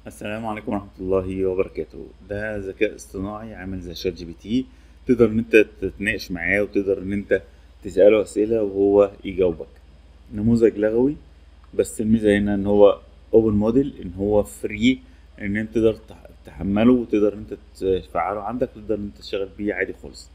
السلام عليكم ورحمة الله وبركاته ده ذكاء اصطناعي عامل زي شات جي بي تي تقدر ان انت تتناقش معاه وتقدر ان انت تسأله اسئلة وهو يجاوبك نموذج لغوي بس الميزة هنا ان هو اوبن موديل ان هو فري ان انت تقدر تح- تحمله وتقدر ان انت تفعله عندك وتقدر ان انت تشتغل بيه عادي خالص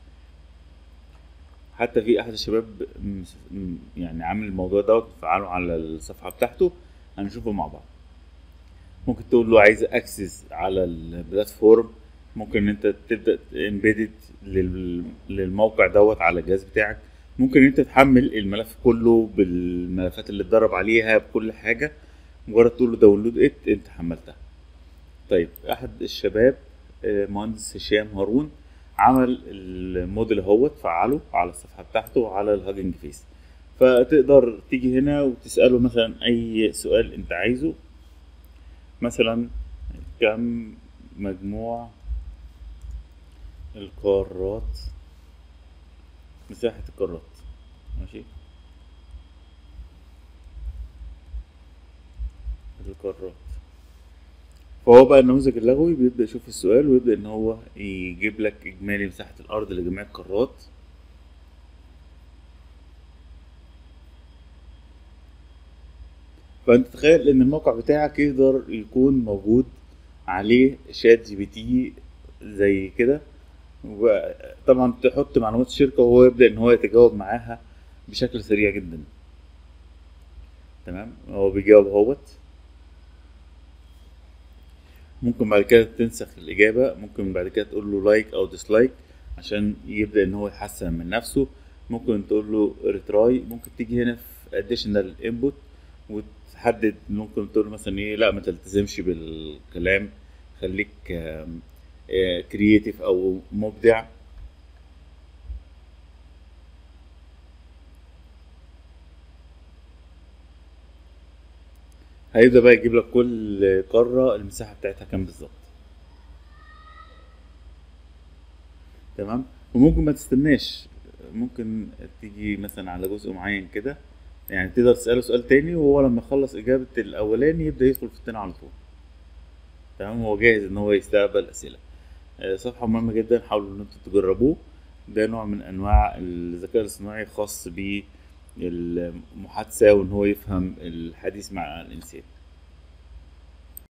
حتى في احد الشباب مس- م- يعني عامل الموضوع دوت مفعله على الصفحة بتاعته هنشوفه مع بعض ممكن تقول له عايز اكسس على البلاتفورم ممكن ان انت تبدا امبيدد للموقع دوت على الجهاز بتاعك ممكن ان انت تحمل الملف كله بالملفات اللي اتدرب عليها بكل حاجه مجرد تقول له داونلود ات انت حملتها طيب احد الشباب آه، مهندس هشام هارون عمل الموديل اهوت فعله على الصفحه بتاعته وعلى الهاجنج فيس فتقدر تيجي هنا وتساله مثلا اي سؤال انت عايزه مثلا كم مجموع القارات مساحة القارات ماشي القارات فهو بقى النموذج اللغوي بيبدأ يشوف السؤال ويبدأ إن هو يجيب لك إجمالي مساحة الأرض لجميع القارات فأنت تخيل إن الموقع بتاعك يقدر يكون موجود عليه شات جي بي تي زي كده وطبعا تحط معلومات الشركة وهو يبدأ إن هو يتجاوب معاها بشكل سريع جدا تمام هو بيجاوب اهوت ممكن بعد كده تنسخ الإجابة ممكن بعد كده تقول له لايك أو ديسلايك عشان يبدأ إن هو يحسن من نفسه ممكن تقول له ريتراي ممكن تيجي هنا في اديشنال انبوت وتحدد ممكن تقول له مثلا ايه لا ما تلتزمش بالكلام خليك كرييتيف او مبدع هيبدأ بقى يجيب لك كل قارة المساحة بتاعتها كام بالظبط تمام وممكن ما تستناش ممكن تيجي مثلا على جزء معين كده يعني تقدر تسأله سؤال تاني وهو لما يخلص إجابة الأولاني يبدأ يدخل في التاني على طول تمام هو جاهز إن هو يستقبل أسئلة آه، صفحة مهمة جدا حاولوا إن انتوا تجربوه ده نوع من أنواع الذكاء الاصطناعي خاص بالمحادثة وإن هو يفهم الحديث مع الإنسان